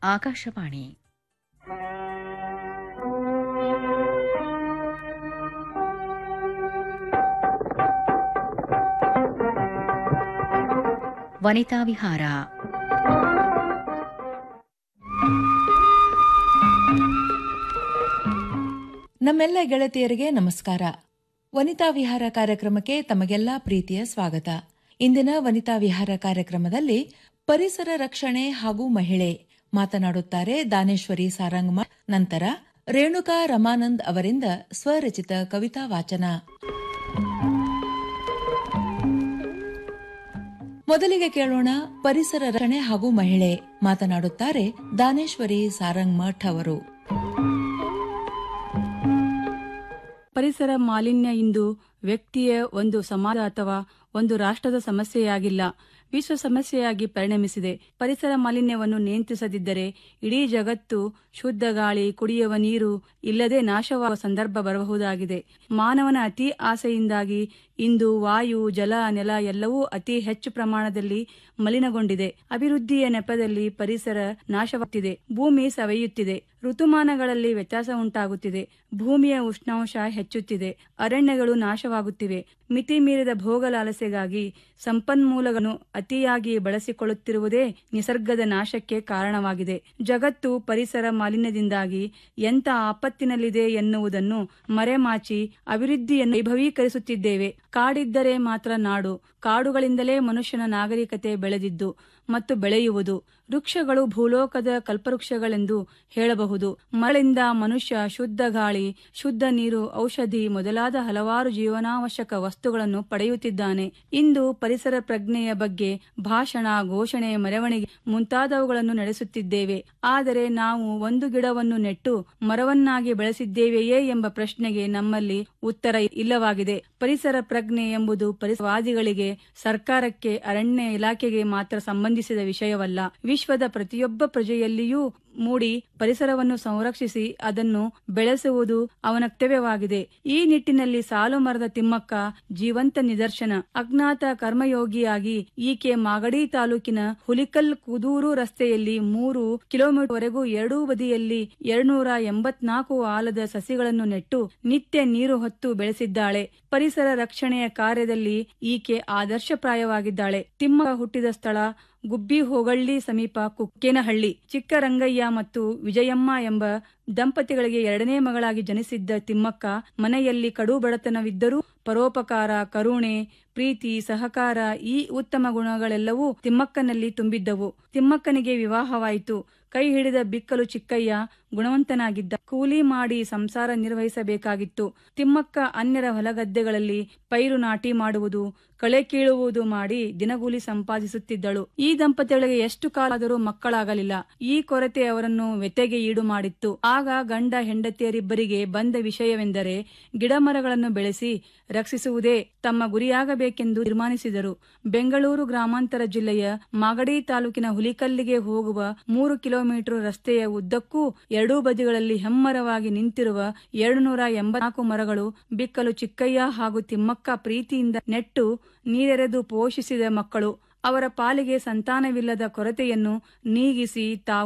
ಆಕಾಶವಾಣಿ ವನಿತಾ ವಿಹಾರ ನಮ್ಮೆಲ್ಲ ಗೆಳತಿಯರಿಗೆ ನಮಸ್ಕಾರ ವನಿತಾ ವಿಹಾರ ಕಾರ್ಯಕ್ರಮಕ್ಕೆ ತಮಗೆಲ್ಲ ಪ್ರೀತಿಯ ಸ್ವಾಗತ ಇಂದಿನ ವನಿತಾ ವಿಹಾರ ಕಾರ್ಯಕ್ರಮದಲ್ಲಿ ಪರಿಸರ ರಕ್ಷಣೆ ಹಾಗೂ ಮಹಿಳೆ ಮಾತನಾಡುತ್ತಾರೆ ದಾನೇಶ್ವರಿ ಸಾರಂಗಮ ನಂತರ ರೇಣುಕಾ ರಮಾನಂದ್ ಅವರಿಂದ ಸ್ವರಚಿತ ಕವಿತಾ ವಾಚನ ಮೊದಲಿಗೆ ಕೇಳೋಣ ಪರಿಸರ ರಕ್ಷಣೆ ಹಾಗೂ ಮಹಿಳೆ ಮಾತನಾಡುತ್ತಾರೆ ದಾನೇಶ್ವರಿ ಸಾರಂಗ್ ಮಠ್ ಅವರು ಪರಿಸರ ಮಾಲಿನ್ಯ ಇಂದು ವ್ಯಕ್ತಿಯ ಒಂದು ಸಮಾಜ ಅಥವಾ ಒಂದು ರಾಷ್ಟ್ರದ ಸಮಸ್ಯೆಯಾಗಿಲ್ಲ ವಿಶ್ವ ಸಮಸ್ಯೆಯಾಗಿ ಪರಿಣಮಿಸಿದೆ ಪರಿಸರ ಮಾಲಿನ್ಯವನ್ನು ನಿಯಂತ್ರಿಸದಿದ್ದರೆ ಇಡೀ ಜಗತ್ತು ಶುದ್ಧ ಗಾಳಿ ಕುಡಿಯುವ ನೀರು ಇಲ್ಲದೆ ನಾಶವಾಗುವ ಸಂದರ್ಭ ಬರಬಹುದಾಗಿದೆ ಮಾನವನ ಅತಿ ಆಸೆಯಿಂದಾಗಿ ಇಂದು ವಾಯು ಜಲ ನೆಲ ಎಲ್ಲವೂ ಅತಿ ಹೆಚ್ಚು ಪ್ರಮಾಣದಲ್ಲಿ ಮಲಿನಗೊಂಡಿದೆ ಅಭಿವೃದ್ಧಿಯ ನೆಪದಲ್ಲಿ ಪರಿಸರ ನಾಶವಾಗುತ್ತಿದೆ ಭೂಮಿ ಸವೆಯುತ್ತಿದೆ ಋತುಮಾನಗಳಲ್ಲಿ ವ್ಯತ್ಯಾಸ ಉಂಟಾಗುತ್ತಿದೆ ಭೂಮಿಯ ಉಷ್ಣಾಂಶ ಹೆಚ್ಚುತ್ತಿದೆ ಅರಣ್ಯಗಳು ನಾಶವಾಗುತ್ತಿವೆ ಮಿತಿ ಮೀರಿದ ಭೋಗಲಾಲಸೆಗಾಗಿ ಸಂಪನ್ಮೂಲಗಳನ್ನು ಅತಿಯಾಗಿ ಬಳಸಿಕೊಳ್ಳುತ್ತಿರುವುದೇ ನಿಸರ್ಗದ ನಾಶಕ್ಕೆ ಕಾರಣವಾಗಿದೆ ಜಗತ್ತು ಪರಿಸರ ಮಾಲಿನ್ಯದಿಂದಾಗಿ ಎಂಥ ಆಪತ್ತಿನಲ್ಲಿದೆ ಎನ್ನುವುದನ್ನು ಮರೆಮಾಚಿ ಅಭಿವೃದ್ಧಿಯನ್ನು ವೈಭವೀಕರಿಸುತ್ತಿದ್ದೇವೆ ಕಾಡಿದ್ದರೆ ಮಾತ್ರ ನಾಡು ಕಾಡುಗಳಿಂದಲೇ ಮನುಷ್ಯನ ನಾಗರಿಕತೆ ಬೆಳೆದಿದ್ದು ಮತ್ತು ಬೆಳೆಯುವುದು ವೃಕ್ಷಗಳು ಭೂಲೋಕದ ಕಲ್ಪವೃಕ್ಷಗಳೆಂದು ಹೇಳಬಹುದು ಮರಳಿಂದ ಮನುಷ್ಯ ಶುದ್ಧ ಗಾಳಿ ಶುದ್ಧ ನೀರು ಔಷಧಿ ಮೊದಲಾದ ಹಲವಾರು ಜೀವನಾವಶ್ಯಕ ವಸ್ತುಗಳನ್ನು ಪಡೆಯುತ್ತಿದ್ದಾನೆ ಇಂದು ಪರಿಸರ ಪ್ರಜ್ಞೆಯ ಬಗ್ಗೆ ಭಾಷಣ ಘೋಷಣೆ ಮೆರವಣಿಗೆ ಮುಂತಾದವುಗಳನ್ನು ನಡೆಸುತ್ತಿದ್ದೇವೆ ಆದರೆ ನಾವು ಒಂದು ಗಿಡವನ್ನು ನೆಟ್ಟು ಮರವನ್ನಾಗಿ ಬೆಳೆಸಿದ್ದೇವೆಯೇ ಎಂಬ ಪ್ರಶ್ನೆಗೆ ನಮ್ಮಲ್ಲಿ ಉತ್ತರ ಇಲ್ಲವಾಗಿದೆ ಪರಿಸರ ಪ್ರಜ್ಞೆ ಎಂಬುದು ಪರಿಸರವಾದಿಗಳಿಗೆ ಸರ್ಕಾರಕ್ಕೆ ಅರಣ್ಯ ಇಲಾಖೆಗೆ ಮಾತ್ರ ಸಂಬಂಧಿಸಿದ ವಿಷಯವಲ್ಲ ವಿಶ್ವದ ಪ್ರತಿಯೊಬ್ಬ ಪ್ರಜೆಯಲ್ಲಿಯೂ ಮೂಡಿ ಪರಿಸರವನ್ನು ಸಂರಕ್ಷಿಸಿ ಅದನ್ನು ಬೆಳೆಸುವುದು ಅವನ ಕರ್ತವ್ಯವಾಗಿದೆ ಈ ನಿಟ್ಟಿನಲ್ಲಿ ಸಾಲು ಮರದ ತಿಮ್ಮಕ್ಕ ಜೀವಂತ ನಿದರ್ಶನ ಅಜ್ಞಾತ ಕರ್ಮಯೋಗಿಯಾಗಿ ಈಕೆ ಮಾಗಡಿ ತಾಲೂಕಿನ ಹುಲಿಕಲ್ ಕುದೂರು ರಸ್ತೆಯಲ್ಲಿ ಮೂರು ಕಿಲೋಮೀಟರ್ ವರೆಗೂ ಎರಡೂ ಬದಿಯಲ್ಲಿ ಎರಡ್ನೂರ ಎಂಬತ್ನಾಲ್ಕು ಆಲದ ಸಸಿಗಳನ್ನು ನೆಟ್ಟು ನಿತ್ಯ ನೀರು ಹೊತ್ತು ಬೆಳೆಸಿದ್ದಾಳೆ ಪರಿಸರ ರಕ್ಷಣೆಯ ಕಾರ್ಯದಲ್ಲಿ ಈಕೆ ಆದರ್ಶಪ್ರಾಯವಾಗಿದ್ದಾಳೆ ತಿಮ್ಮಕ್ಕ ಹುಟ್ಟಿದ ಸ್ಥಳ ಗುಬ್ಬಿ ಹೋಗಳ್ಳಿ ಸಮೀಪ ಕುಕ್ಕೇನಹಳ್ಳಿ ಚಿಕ್ಕರಂಗಯ್ಯ ಮತ್ತು ವಿಜಯಮ್ಮ ಎಂಬ ದಂಪತಿಗಳಿಗೆ ಎರಡನೇ ಮಗಳಾಗಿ ಜನಿಸಿದ್ದ ತಿಮ್ಮಕ್ಕ ಮನೆಯಲ್ಲಿ ಕಡು ಬಡತನವಿದ್ದರೂ ಪರೋಪಕಾರ ಕರುಣೆ ಪ್ರೀತಿ ಸಹಕಾರ ಈ ಉತ್ತಮ ಗುಣಗಳೆಲ್ಲವೂ ತಿಮ್ಮಕ್ಕನಲ್ಲಿ ತುಂಬಿದ್ದವು ತಿಮ್ಮಕ್ಕನಿಗೆ ವಿವಾಹವಾಯಿತು ಕೈ ಹಿಡಿದ ಬಿಕ್ಕಲು ಚಿಕ್ಕಯ್ಯ ಗುಣವಂತನಾಗಿದ್ದ ಕೂಲಿ ಮಾಡಿ ಸಂಸಾರ ನಿರ್ವಹಿಸಬೇಕಾಗಿತ್ತು ತಿಮ್ಮಕ್ಕ ಅನ್ಯರ ಹೊಲಗದ್ದೆಗಳಲ್ಲಿ ಪೈರು ನಾಟಿ ಮಾಡುವುದು ಕಳೆ ಕೀಳುವುದು ಮಾಡಿ ದಿನಗೂಲಿ ಸಂಪಾದಿಸುತ್ತಿದ್ದಳು ಈ ದಂಪತಿಗಳಿಗೆ ಎಷ್ಟು ಕಾಲಾದರೂ ಮಕ್ಕಳಾಗಲಿಲ್ಲ ಈ ಕೊರತೆ ಅವರನ್ನು ವ್ಯತೆಗೆ ಈಡು ಮಾಡಿತ್ತು ಆಗ ಗಂಡ ಹೆಂಡತಿಯರಿಬ್ಬರಿಗೆ ಬಂದ ವಿಷಯವೆಂದರೆ ಗಿಡಮರಗಳನ್ನು ಬೆಳೆಸಿ ರಕ್ಷಿಸುವುದೇ ತಮ್ಮ ಗುರಿಯಾಗಬೇಕೆಂದು ತೀರ್ಮಾನಿಸಿದರು ಬೆಂಗಳೂರು ಗ್ರಾಮಾಂತರ ಜಿಲ್ಲೆಯ ಮಾಗಡಿ ತಾಲೂಕಿನ ಹುಲಿಕಲ್ಲಿಗೆ ಹೋಗುವ ಮೂರು ಕಿಲೋಮೀಟರ್ ರಸ್ತೆಯ ಉದ್ದಕ್ಕೂ ಎರಡೂ ಬದಿಗಳಲ್ಲಿ ಹೆಮ್ಮರವಾಗಿ ನಿಂತಿರುವ ಎರಡು ನೂರ ಎಂಬತ್ನಾಲ್ಕು ಮರಗಳು ಬಿಕ್ಕಲು ಚಿಕ್ಕಯ್ಯ ಹಾಗೂ ತಿಮ್ಮಕ್ಕ ಪ್ರೀತಿಯಿಂದ ನೆಟ್ಟು ನೀರೆರೆದು ಪೋಷಿಸಿದ ಮಕ್ಕಳು ಅವರ ಪಾಲಿಗೆ ಸಂತಾನವಿಲ್ಲದ ಕೊರತೆಯನ್ನು ನೀಗಿಸಿ ತಾವು